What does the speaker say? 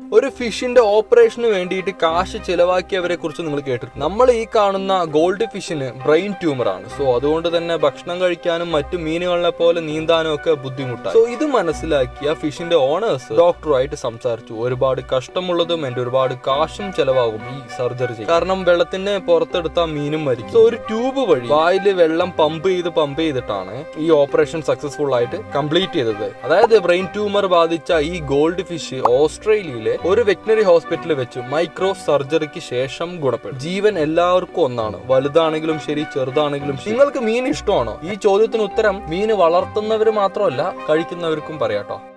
ഒരു ഫിഷിന്റെ ഓപ്പറേഷന് വേണ്ടിയിട്ട് കാശ് ചിലവാക്കിയവരെ കുറിച്ച് നിങ്ങൾ കേട്ടിട്ടുണ്ട് നമ്മൾ ഈ കാണുന്ന ഗോൾഡ് ഫിഷിന് ബ്രെയിൻ ട്യൂമർ ആണ് സോ അതുകൊണ്ട് തന്നെ ഭക്ഷണം കഴിക്കാനും മറ്റു മീനുകളെ പോലെ നീന്താനും ഒക്കെ ബുദ്ധിമുട്ടാണ് സോ ഇത് മനസ്സിലാക്കിയ ഫിഷിന്റെ ഓണേഴ്സ് ഡോക്ടറുമായിട്ട് സംസാരിച്ചു ഒരുപാട് കഷ്ടമുള്ളതും എന്റെ ഒരുപാട് കാശും ചെലവാകും ഈ സർജറി ചെയ്യും കാരണം വെള്ളത്തിന് പുറത്തെടുത്ത മീനും മരിക്കും സോ ഒരു ട്യൂബ് വഴി വായില് വെള്ളം പമ്പ് ചെയ്ത് പമ്പ് ചെയ്തിട്ടാണ് ഈ ഓപ്പറേഷൻ സക്സസ്ഫുൾ ആയിട്ട് കംപ്ലീറ്റ് ചെയ്തത് അതായത് ബ്രെയിൻ ട്യൂമർ ബാധിച്ച ഈ ഗോൾഡ് ഫിഷ് ഓസ്ട്രേലിയയിലെ ഒരു വെറ്റിനറി ഹോസ്പിറ്റലിൽ വെച്ച് മൈക്രോ സർജറിക്ക് ശേഷം ഗുണപ്പെടും ജീവൻ എല്ലാവർക്കും ഒന്നാണ് വലുതാണെങ്കിലും ശരി ചെറുതാണെങ്കിലും ശരി നിങ്ങൾക്ക് മീൻ ഇഷ്ടമാണോ ഈ ചോദ്യത്തിന് ഉത്തരം മീൻ വളർത്തുന്നവർ മാത്രമല്ല കഴിക്കുന്നവർക്കും പറയാട്ടോ